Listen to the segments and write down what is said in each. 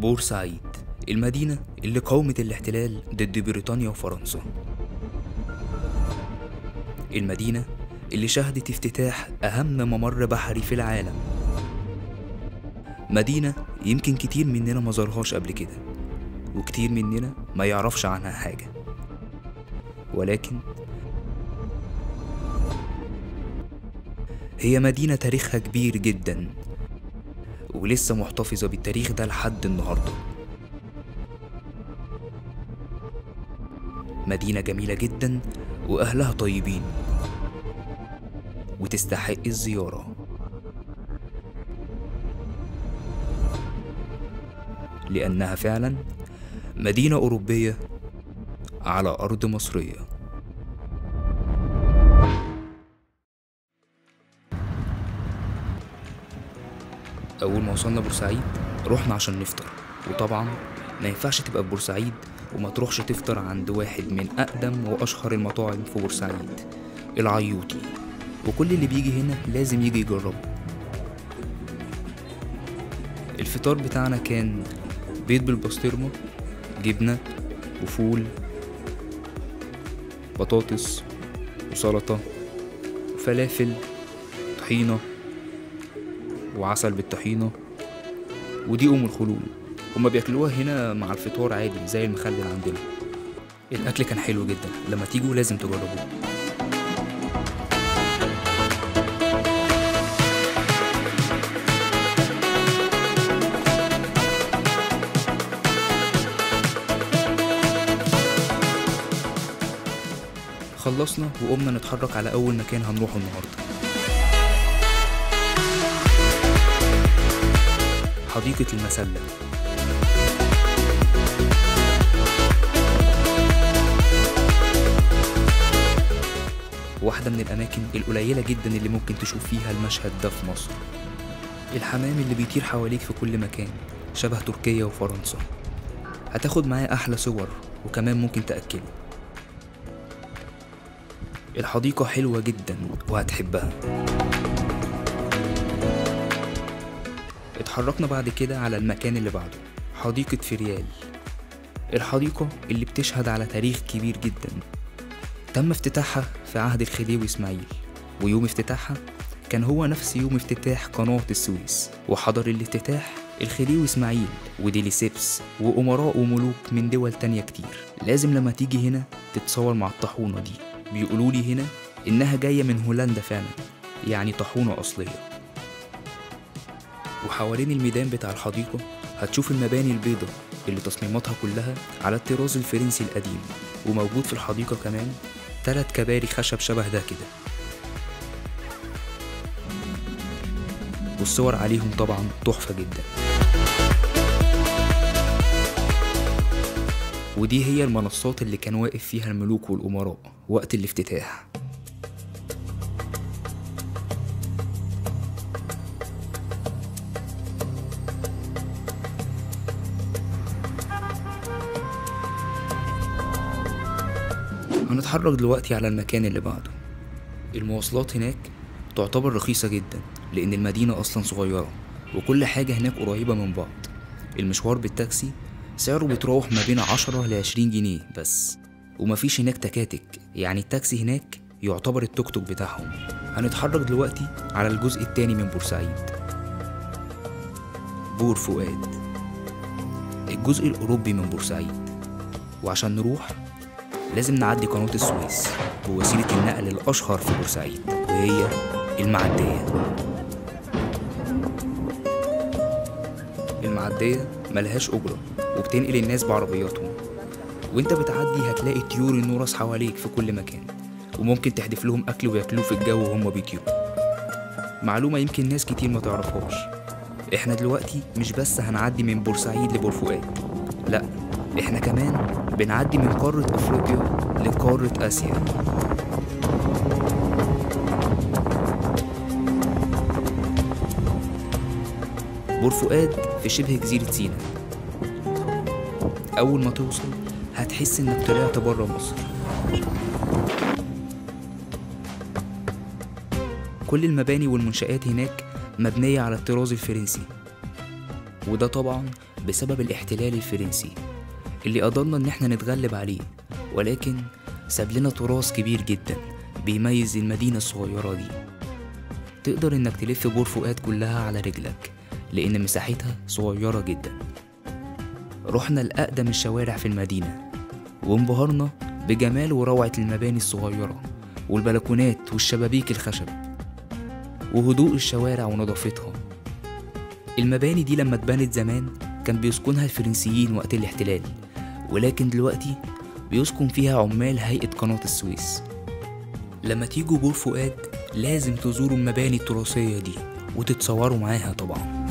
بورسعيد المدينة اللي قاومت الاحتلال ضد بريطانيا وفرنسا المدينة اللي شهدت افتتاح أهم ممر بحري في العالم مدينة يمكن كتير مننا ما زارهاش قبل كده وكتير مننا ما يعرفش عنها حاجة ولكن هي مدينة تاريخها كبير جدا ولسه محتفظة بالتاريخ ده لحد النهاردة مدينة جميلة جدا وأهلها طيبين وتستحق الزيارة لأنها فعلا مدينة أوروبية على أرض مصرية أول ما وصلنا بورسعيد رحنا عشان نفطر وطبعا ما ينفعش تبقى في بورسعيد وما تروحش تفطر عند واحد من أقدم وأشهر المطاعم في بورسعيد العيوطي وكل اللي بيجي هنا لازم يجي يجربه الفطار بتاعنا كان بيض بالبسطرمة جبنة وفول بطاطس وسلطة وفلافل طحينة وعسل بالطحينة ودي أم الخلول هما بياكلوها هنا مع الفطار عادي زي المخلل عندنا الأكل كان حلو جدا لما تيجوا لازم تجربوه خلصنا وقمنا نتحرك على أول مكان هنروحه النهاردة حديقة المسلة واحدة من الأماكن القليلة جدا اللي ممكن تشوف فيها المشهد ده في مصر الحمام اللي بيطير حواليك في كل مكان شبه تركيا وفرنسا هتاخد معاه أحلى صور وكمان ممكن تأكله الحديقة حلوة جدا وهتحبها اتحركنا بعد كده على المكان اللي بعده حديقة فريال الحديقة اللي بتشهد على تاريخ كبير جدا تم افتتاحها في عهد الخديوي إسماعيل ويوم افتتاحها كان هو نفس يوم افتتاح قناة السويس وحضر الافتتاح الخديوي إسماعيل وديليسيبس وأمراء وملوك من دول تانية كتير لازم لما تيجي هنا تتصور مع الطاحونة دي بيقولوا لي هنا إنها جاية من هولندا فعلا يعني طاحونة أصلية وحوالين الميدان بتاع الحديقة هتشوف المباني البيضة اللي تصميماتها كلها على الطراز الفرنسي القديم وموجود في الحديقة كمان تلات كباري خشب شبه ده كده والصور عليهم طبعا تحفة جدا ودي هي المنصات اللي كان واقف فيها الملوك والأمراء وقت الافتتاح هنتحرك دلوقتي على المكان اللي بعده المواصلات هناك تعتبر رخيصة جدا لأن المدينة أصلا صغيرة وكل حاجة هناك قريبة من بعض المشوار بالتاكسي سعره بيتراوح ما بين عشرة لعشرين جنيه بس ومفيش هناك تكاتك يعني التاكسي هناك يعتبر التوك توك بتاعهم هنتحرك دلوقتي على الجزء التاني من بورسعيد بور فؤاد الجزء الأوروبي من بورسعيد وعشان نروح لازم نعدي قناة السويس بوسيلة النقل الأشهر في بورسعيد وهي المعدية المعدية ملهاش أجرة وبتنقل الناس بعربياتهم وانت بتعدي هتلاقي طيور النورس حواليك في كل مكان وممكن تحدف لهم أكل وياكلوه في الجو وهم بيطيروا معلومة يمكن ناس كتير ما تعرفهاش احنا دلوقتي مش بس هنعدي من بورسعيد لبور فؤاد لا احنا كمان بنعدي من قارة افريقيا لقارة اسيا بور فؤاد في شبه جزيرة سيناء أول ما توصل هتحس إنك طلعت برا مصر كل المباني والمنشآت هناك مبنية على الطراز الفرنسي وده طبعا بسبب الاحتلال الفرنسي اللي قدرنا ان احنا نتغلب عليه ولكن ساب لنا تراث كبير جدا بيميز المدينة الصغيرة دي تقدر انك تلف بور فؤاد كلها على رجلك لان مساحتها صغيرة جدا رحنا لأقدم الشوارع في المدينة وانبهرنا بجمال وروعة المباني الصغيرة والبلكونات والشبابيك الخشب وهدوء الشوارع ونظافتها المباني دي لما اتبنت زمان كان بيسكنها الفرنسيين وقت الاحتلال ولكن دلوقتي بيسكن فيها عمال هيئة قناة السويس لما تيجوا بور فؤاد لازم تزوروا المباني التراثية دي وتتصوروا معاها طبعا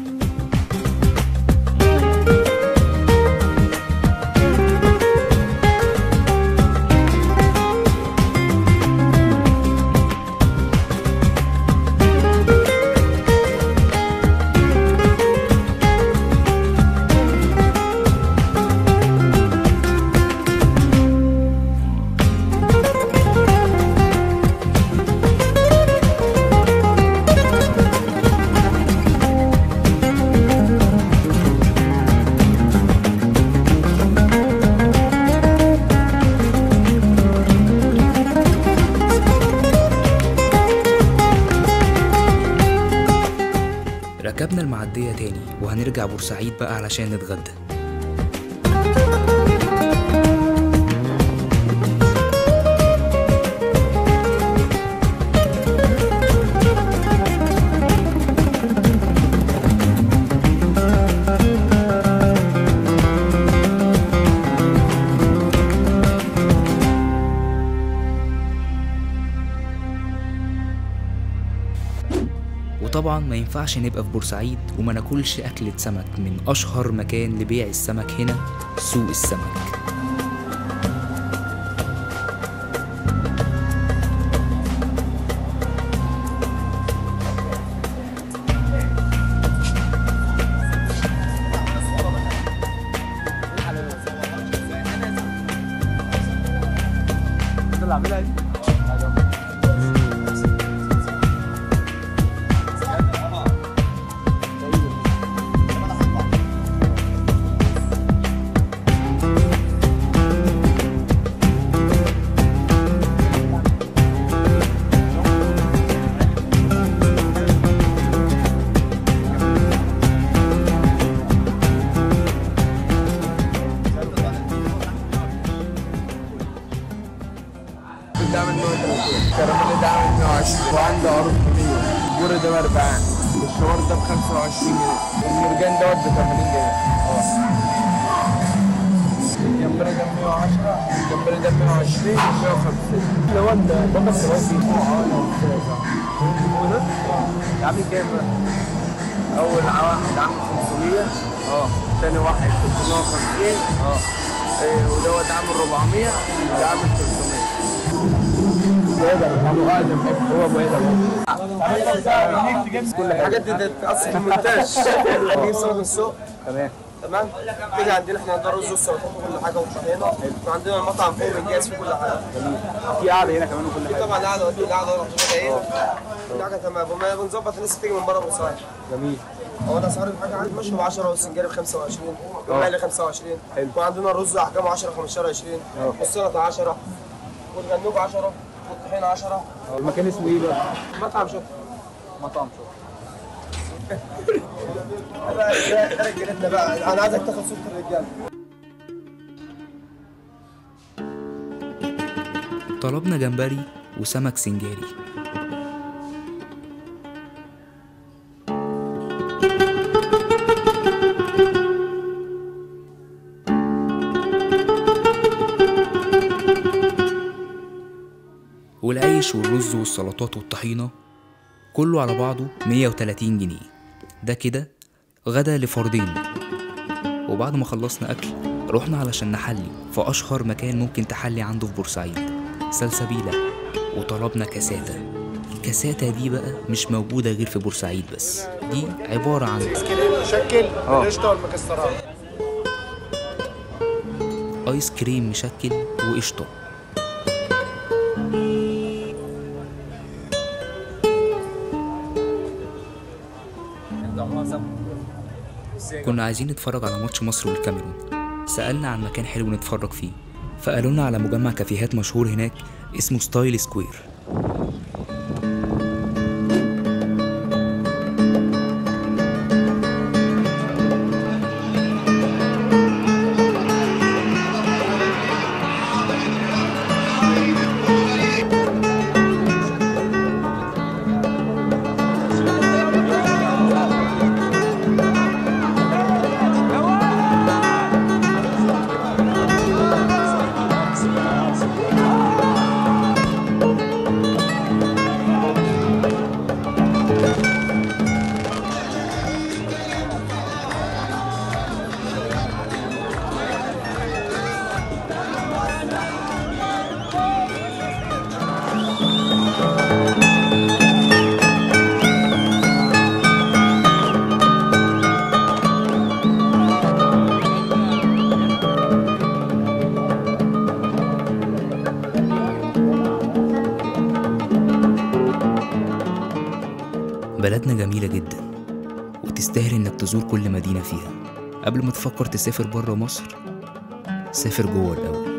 ركبنا المعدية تاني وهنرجع بورسعيد بقى علشان نتغدى وطبعا ما ينفعش نبقى في بورسعيد وما ناكلش أكلة سمك من أشهر مكان لبيع السمك هنا سوق السمك ده منه الكراميل ده عامل 120 وعنده عروض كتير الجوري ده ب 40 الشوار ده ب 25 جنيه المرجان دوت ب 80 جنيه اه الجمبري ده 110 الجمبري ده 120 و 150 اللي هو البطل الرئيسي اه ده عامل كام بقى؟ اول واحد عامل 500 اه تاني واحد 350 اه إيه، ودوت عامل 400 وده عامل 300 هو ابو كل الحاجات دي تتقص في المونتاج نجيب سمك من السوق تمام تمام تيجي عندنا احنا عندنا رز والسلطات وكل حاجه وطحينه وعندنا المطعم فوق بنجهز فيه كل حاجه في قعده هنا كمان وكل في حاجه طبعا قعده وفي قعده ايه كل حاجه تمام وما بنظبط الناس تيجي من بره بورسعيد جميل هو الاسعار الحاجه عندي ماشيه ب 10 والسنجاري ب 25 والمقلي 25 وعندنا الرز احجامه 10 15 20 والسلطه 10 والغنوج 10 والطحينه 10 المكان اسمه ايه بقى؟ مطعم شكرا مطعم شوف ده رجالتنا بقى انا عايزك تاخد صوت الرجاله طلبنا جمبري وسمك سنجاري والعيش والرز والسلطات والطحينة كله على بعضه 130 جنيه ده كده غدا لفردين وبعد ما خلصنا أكل رحنا علشان نحلي في أشهر مكان ممكن تحلي عنده في بورسعيد سلسبيلة وطلبنا كاساتا الكاساتا دي بقى مش موجودة غير في بورسعيد بس دي عبارة عن شكل القشطه والمكسرات آيس كريم مشكل وقشطة كنا عايزين نتفرج على ماتش مصر والكاميرون سألنا عن مكان حلو نتفرج فيه فقالوا لنا على مجمع كافيهات مشهور هناك اسمه ستايل سكوير بلدنا جميلة جدا وتستاهل انك تزور كل مدينة فيها قبل ما تفكر تسافر برا مصر سافر جوه الأول